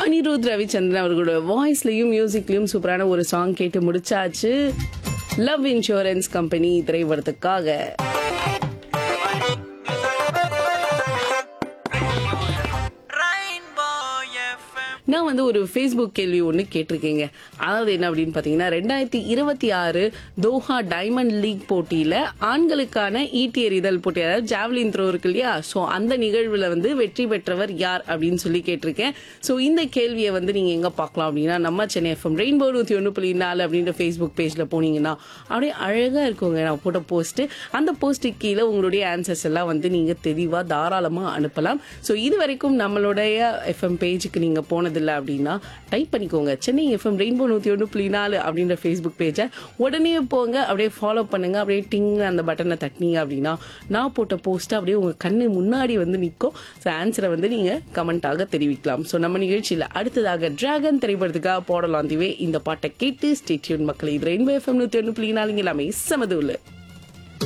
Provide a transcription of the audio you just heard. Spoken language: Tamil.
அனிருத் ரவிச்சந்திரன் அவர்களோட வாய்ஸ்லயும் மியூசிக்லயும் சூப்பரான ஒரு சாங் கேட்டு முடிச்சாச்சு லவ் இன்சூரன்ஸ் கம்பெனி திரைப்படத்துக்காக நான் வந்து ஒரு ஃபேஸ்புக் கேள்வி ஒன்று கேட்டிருக்கேங்க அதாவது என்ன அப்படின்னு பார்த்தீங்கன்னா ரெண்டாயிரத்தி இருபத்தி ஆறு தோஹா டைமண்ட் லீக் போட்டியில் ஆண்களுக்கான ஈட்டி எறிதல் போட்டி அதாவது ஜாவ்லின் த்ரோ இருக்கு இல்லையா ஸோ அந்த நிகழ்வில் வந்து வெற்றி பெற்றவர் யார் அப்படின்னு சொல்லி கேட்டிருக்கேன் ஸோ இந்த கேள்வியை வந்து நீங்கள் எங்கே பார்க்கலாம் அப்படின்னா நம்ம சென்னை எஃப்எம் ரெயின்போ நூற்றி ஒன்று புள்ளி நாலு அப்படின்ற ஃபேஸ்புக் பேஜில் போனீங்கன்னா அப்படியே அழகாக இருக்குங்க நான் போட்ட போஸ்ட்டு அந்த போஸ்ட்டுக்கு கீழே உங்களுடைய ஆன்சர்ஸ் எல்லாம் வந்து நீங்கள் தெளிவாக தாராளமாக அனுப்பலாம் ஸோ இது வரைக்கும் நம்மளுடைய எஃப்எம் பேஜுக்கு நீங்கள் போனதில்லை அப்படின்னா டைப் பண்ணிக்கோங்க சென்னை எஃப்எம் ரெயின்போ நூற்றி ஒன்று புள்ளி நாலு அப்படின்ற ஃபேஸ்புக் பேஜை உடனே போங்க அப்படியே ஃபாலோ பண்ணுங்க அப்படியே டிங் அந்த பட்டனை தட்டினீங்க அப்படின்னா நான் போட்ட போஸ்ட்டை அப்படியே உங்கள் கண்ணு முன்னாடி வந்து நிற்கும் ஸோ ஆன்சரை வந்து நீங்கள் கமெண்ட்டாக தெரிவிக்கலாம் ஸோ நம்ம நிகழ்ச்சியில் அடுத்ததாக டிராகன் திரைப்படத்துக்காக போடலாம் திவே இந்த பாட்டை கேட்டு ஸ்டேட்யூன் மக்கள் இது ரெயின்போ எஃப்எம் நூற்றி ஒன்று புள்ளி நாலுங்க எல்லாமே சமது